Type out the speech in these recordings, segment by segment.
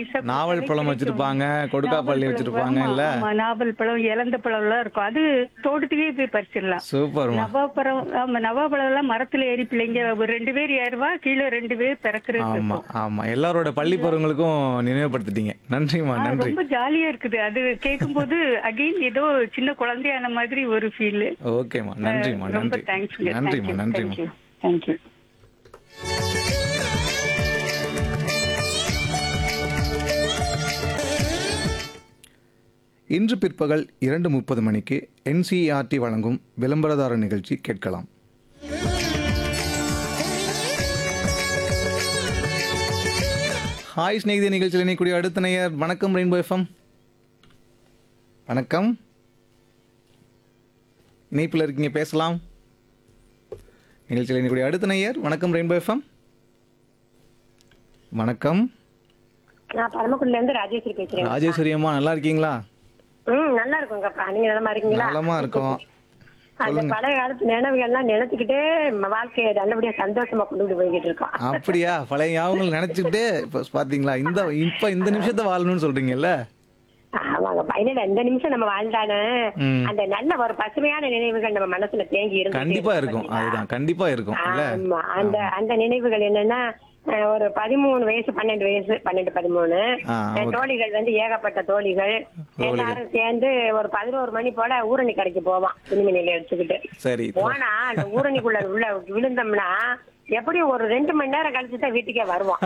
பைசா நாவல் பழம் கிடைக்கும். வச்சிருப்பாங்க கொடுக்காப்பள்ளி நாவல் வச்சிருப்பாங்க பழம், இல்ல ஆமா, நாவல் பழம் இலந்த பழம் எல்லாம் இருக்கும் அது தோட்டத்துக்கே போய் பறிச்சிடலாம் சூப்பர்மா நவாப்பழம் ஆமா நவாப்பழம் எல்லாம் மரத்துல ஏறி பிள்ளைங்க ஒரு ரெண்டு பேர் ஏறுவா கீழே ரெண்டு பேர் பிறக்கிறது ஆமா ஆமா எல்லாரோட பள்ளி பருவங்களுக்கும் நினைவுபடுத்திட்டீங்க நன்றிம்மா ஆ, நன்றி ரொம்ப ஜாலியா இருக்குது அது கேட்கும்போது அகைன் ஏதோ சின்ன குழந்தையான மாதிரி ஒரு ஃபீல் ஓகேம்மா நன்றிம்மா ரொம்ப நன்றி தேங்க்ஸ் நன்றிம்மா நன்றிம்மா தேங்க்யூ இன்று பிற்பகல் இரண்டு முப்பது மணிக்கு என்சிஆர்டி வழங்கும் விளம்பரதார நிகழ்ச்சி கேட்கலாம் ஹாய் ஸ்நேகிதி நிகழ்ச்சியில் இணைக்கூடிய அடுத்த நேயர் வணக்கம் ரெயின்போ எஃப்எம் வணக்கம் இணைப்பில் இருக்கீங்க பேசலாம் நிகழ்ச்சியில் இணைக்கூடிய அடுத்த நேயர் வணக்கம் ரெயின்போ எஃப்எம் வணக்கம் நான் பரமக்குடில இருந்து ராஜேஸ்வரி பேசுறேன் ராஜேஸ்வரி அம்மா நல்லா இருக்கீங்களா ம் நல்லா இருக்குங்கப்பா நீங்க நலமா இருக்கீங்களா நலமா இருக்கோம் அந்த பழைய காலத்து நினைவுகள்லாம் நினைச்சுக்கிட்டே நம்ம வாழ்க்கையை நல்லபடியா சந்தோஷமா கொண்டு போய் போய்கிட்டு இருக்கோம் அப்படியா பழைய ஞாபகங்கள் நினைச்சுக்கிட்டே இப்ப பாத்தீங்களா இந்த இப்ப இந்த நிமிஷத்தை வாழணும்னு சொல்றீங்கல்ல ஆமாங்க பையனில் இந்த நிமிஷம் நம்ம வாழ்ந்தானே ம். அந்த நல்ல ஒரு பசுமையான நினைவுகள் நம்ம மனசுல தேங்கி இருந்து கண்டிப்பா இருக்கும் அதுதான் கண்டிப்பா இருக்கும் இல்ல ஆமா அந்த அந்த நினைவுகள் என்னன்னா அஹ், ஒரு பதிமூணு வயசு பன்னெண்டு வயசு பன்னெண்டு பதிமூணு ஆ, அஹ், ஓகே. தோழிகள் வந்து ஏகப்பட்ட தோழிகள் எல்லாரும் சேர்ந்து ஒரு பதினோரு மணி போல ஊரணி கடைக்கு போவோம் துணிமணி நிலையம் எடுத்துக்கிட்டு சரி போனா அந்த ஊரணிக்குள்ள உள்ள விழுந்தோம்னா எப்படியும் ஒரு ரெண்டு மணி நேரம் கழிச்சு தான் வீட்டுக்கே வருவோம்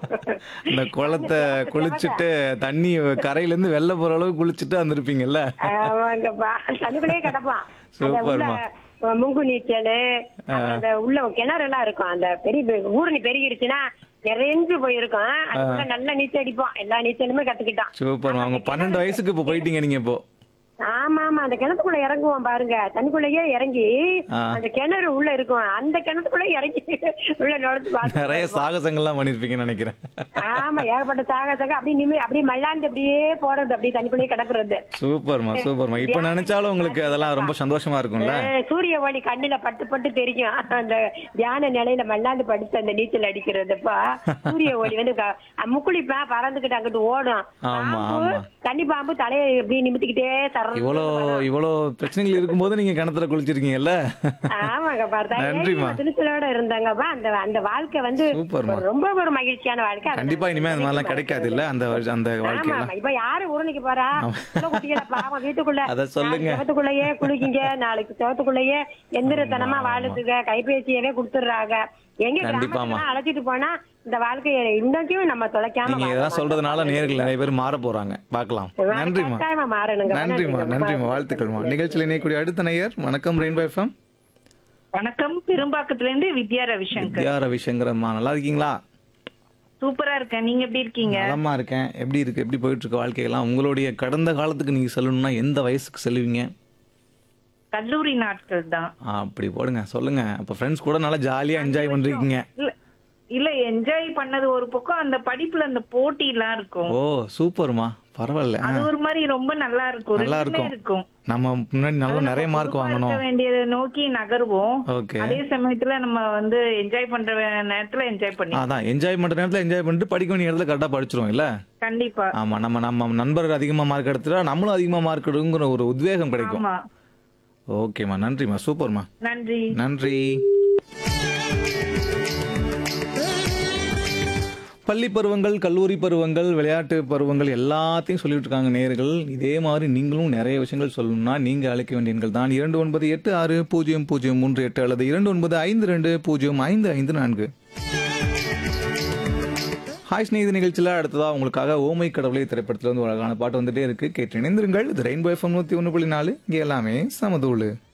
இந்த குளத்தை குளிச்சுட்டு தண்ணி கரையில இருந்து வெளில போற அளவுக்கு குளிச்சுட்டு வந்திருப்பீங்கல்ல ஆமாங்கப்பா தண்ணிக்குள்ளேயே கிடப்பான் அந்த உள்ள சூப்பர்மா. அஹ், முங்கு நீச்சல் அந்த உள்ள கிணறு எல்லாம் இருக்கும் அந்த பெரிய பெரிய ஊரணி பெருகிருச்சுன்னா நிறைஞ்சு போயிருக்கும் அதுக்குள்ள நல்லா நீச்சல் அடிப்போம் எல்லா நீச்சலுமே கத்துக்கிட்டோம் சூப்பர்மா உங்க பன்னெண்டு வயசுக்கு இப்ப போயிட்டீங்க நீங்க இப்போ ஆமா ஆமா அந்த கிணத்துக்குள்ள இறங்குவோம் பாருங்க தண்ணிக்குள்ளேயே இறங்கி ஆ. அந்த கிணறு உள்ள இருக்கும் அந்த கிணத்துக்குள்ள இறங்கி உள்ள நுழைச்சு பார்த்து நிறைய சாகசங்கள்லாம் பண்ணிருப்பீங்கன்னு நினைக்கிறேன் ஆமா ஏகப்பட்ட சாகசங்க அப்படியே நிம்மி அப்படியே மல்லாந்து அப்படியே போறது அப்படியே தண்ணிக்குள்ளேயே கிடக்குறது சூப்பர்மா சூப்பர்மா இப்ப நினைச்சாலும் உங்களுக்கு அதெல்லாம் ரொம்ப சந்தோஷமா இருக்கும்ல அஹ் சூரிய ஒளி கண்ணுல பட்டு பட்டு தெரியும் அந்த தியான நிலையில மல்லாந்து படுத்து அந்த நீச்சல் அடிக்கிறதுப்பா சூரிய ஒளி வந்து க- முக்குளிப்பா பறந்துகிட்டு அங்கிட்டு ஓடும் ஆமா, பாம்பு, ஆமா. தண்ணி பாம்பு தலையை இப்படி நிமித்திக்கிட்டே தர இவ்வளோ இவ்வளோ பிரச்சனைகள் இருக்கும்போது நீங்க கிணத்துல குளிச்சிருக்கீங்கல்ல ஆமாங்க பார்த்தா நன்றிம்மா. துணிச்சலோட இருந்தாங்கப்பா அந்த அந்த வாழ்க்கை வந்து சூப்பர்மா. ஒரு ரொம்ப ஒரு மகிழ்ச்சியான வாழ்க்கை அதை கண்டிப்பா இனிமே அந்த மாதிரிலாம் கிடைக்காது இல்ல அந்த வருஷ- அந்த ஆமா வாழ்க்கையெல்லாம் ஆமா இப்ப யாரு ஊரணிக்கு போறா சின்ன குட்டிகள பாவம் வீட்டுக்குள்ள அத சொல்லுங்க. நாளைக்கு செவத்துக்குள்ளேயே குளிக்கிங்க நாளைக்கு செவத்துக்குள்ளேயே எந்திரத்தனமா வாழுதுங்க கைபேசியவே கொடுத்துடுறாங்க எங்க கண்டிப்பாம்மா. கிராமத்துல அழைச்சிட்டு போனா இந்த வாழ்க்கையை இன்னைக்கும் நம்ம தொலைக்காம நீங்க இதெல்லாம் சொல்றதுனால நேர்கள் நிறைய பேர் மாற போறாங்க பார்க்கலாம் நன்றிம்மா கட்டாயமா மாறணுங்க நன்றிம்மா நன்றிங்க. நன்றிம்மா வாழ்த்துக்கள்மா நிகழ்ச்சியில் இணையக்கூடிய அடுத்த நேயர் வணக்கம் ரெயின்போ எஃப்எம் வணக்கம் பெரும்பாக்கத்துல இருந்து வித்யா ரவிசங்கர் வித்யா ரவிசங்கரம்மா நல்லா இருக்கீங்களா சூப்பரா இருக்கேன் நீங்க எப்படி இருக்கீங்க நலமா இருக்கேன் எப்படி இருக்கு எப்படி போயிட்டு இருக்கு வாழ்க்கையெல்லாம் உங்களுடைய கடந்த காலத்துக்கு நீங்க செல்லணும்னா எந்த வயசுக்கு செல்லுவீங்க கல்லூரி நாட்கள் தான் ஆ, அப்படி போடுங்க சொல்லுங்க அப்ப ஃப்ரெண்ட்ஸ் கூட நல்லா ஜாலியா என்ஜாய் பண்றீங்க இல்ல இல்ல என்ஜாய் பண்ணது ஒரு பக்கம் அந்த படிப்புல அந்த போட்டி எல்லாம் இருக்கும் ஓ சூப்பர்மா பரவாயில்ல ஆ, அது ஒரு மாதிரி ரொம்ப நல்லா இருக்கும் நல்லா ரெண்டுமே இருக்கும் இருக்கும் நம்ம முன்னாடி நல்லா அது நிறைய நம்ம மார்க் பொறுப்பா வாங்கணும் இருக்க வேண்டியதை நோக்கி நகருவோம் ஓகே அதே சமயத்துல நம்ம வந்து என்ஜாய் பண்ற வே- நேரத்துல என்ஜாய் பண்ணி அதான் என்ஜாய் பண்ற நேரத்துல என்ஜாய் பண்ணிட்டு படிக்க வேண்டிய இடத்துல கரெக்டா படிச்சிருவோம் இல்ல கண்டிப்பா ஆமா நம்ம நம்ம நண்பர்கள் அதிகமா மார்க் எடுத்துட்டா நம்மளும் அதிகமா மார்க் எடுங்கிற ஒரு உத்வேகம் கிடைக்கும் ஆமா ஓகேம்மா நன்றிம்மா சூப்பர்மா நன்றி நன்றி பள்ளி பருவங்கள் கல்லூரி பருவங்கள் விளையாட்டு பருவங்கள் எல்லாத்தையும் சொல்லிட்டு இருக்காங்க நேர்கள் இதே மாதிரி நீங்களும் நிறைய விஷயங்கள் சொல்லணும்னா நீங்க அழைக்க வேண்டிய எண்கள் தான் இரண்டு ஒன்பது எட்டு ஆறு பூஜ்ஜியம் பூஜ்ஜியம் மூன்று எட்டு அல்லது இரண்டு ஒன்பது ஐந்து ரெண்டு பூஜ்ஜியம் ஐந்து ஐந்து நான்கு ஹாய் ஸ்நேகித நிகழ்ச்சியில் அடுத்ததா உங்களுக்காக ஓமை கடவுளை திரைப்படத்துல வந்து ஒரு அழகான பாட்டு வந்துட்டே இருக்கு கேட்டு இணைந்திருங்கள் இது ரெயின்போ எஃப்எம் நூத்தி ஒன்று புள்ளி நாலு இங்கே எல்லாமே சமதூளு